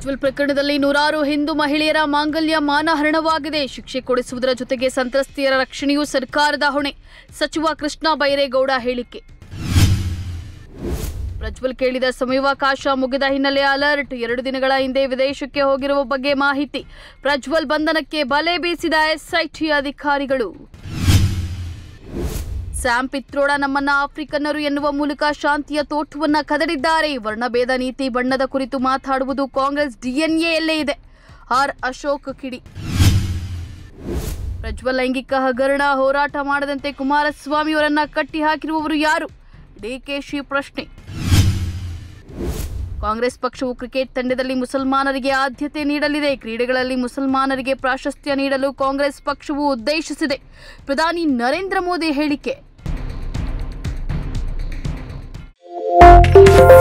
ಪ್ರಜ್ವಲ್ ಪ್ರಕರಣದಲ್ಲಿ ನೂರಾರು ಹಿಂದೂ ಮಹಿಳೆಯರ ಮಾಂಗಲ್ಯ ಮಾನಹರಣವಾಗಿದೆ ಶಿಕ್ಷೆ ಕೊಡಿಸುವುದರ ಜೊತೆಗೆ ಸಂತ್ರಸ್ತೆಯರ ರಕ್ಷಣೆಯೂ ಸರ್ಕಾರದ ಹೊಣೆ ಸಚಿವ ಕೃಷ್ಣ ಬೈರೇಗೌಡ ಹೇಳಿಕೆ ಪ್ರಜ್ವಲ್ ಕೇಳಿದ ಸಮಯಾವಕಾಶ ಮುಗಿದ ಹಿನ್ನೆಲೆ ಅಲರ್ಟ್ ಎರಡು ದಿನಗಳ ಹಿಂದೆ ವಿದೇಶಕ್ಕೆ ಹೋಗಿರುವ ಬಗ್ಗೆ ಮಾಹಿತಿ ಪ್ರಜ್ವಲ್ ಬಂಧನಕ್ಕೆ ಬಲೆ ಬೀಸಿದ ಎಸ್ಐಟಿ ಅಧಿಕಾರಿಗಳು ಸ್ಯಾಮ್ ಪಿತ್ರೋಡ ನಮ್ಮನ್ನ ಆಫ್ರಿಕನ್ನರು ಎನ್ನುವ ಮೂಲಕ ಶಾಂತಿಯ ತೋಟವನ್ನ ಕದಡಿದ್ದಾರೆ ವರ್ಣಭೇದ ನೀತಿ ಬಣ್ಣದ ಕುರಿತು ಮಾತಾಡುವುದು ಕಾಂಗ್ರೆಸ್ ಡಿಎನ್ಎಯಲ್ಲೇ ಇದೆ ಆರ್ ಅಶೋಕ್ ಕಿಡಿ ಪ್ರಜ್ವಲ್ ಲೈಂಗಿಕ ಹಗರಣ ಹೋರಾಟ ಮಾಡದಂತೆ ಕುಮಾರಸ್ವಾಮಿ ಅವರನ್ನ ಕಟ್ಟಿ ಹಾಕಿರುವವರು ಯಾರು ಡಿಕೆಶಿ ಪ್ರಶ್ನೆ ಕಾಂಗ್ರೆಸ್ ಪಕ್ಷವು ಕ್ರಿಕೆಟ್ ತಂಡದಲ್ಲಿ ಮುಸಲ್ಮಾನರಿಗೆ ಆದ್ಯತೆ ನೀಡಲಿದೆ ಕ್ರೀಡೆಗಳಲ್ಲಿ ಮುಸಲ್ಮಾನರಿಗೆ ಪ್ರಾಶಸ್ತ್ಯ ನೀಡಲು ಕಾಂಗ್ರೆಸ್ ಪಕ್ಷವು ಉದ್ದೇಶಿಸಿದೆ ಪ್ರಧಾನಿ ನರೇಂದ್ರ ಮೋದಿ ಹೇಳಿಕೆ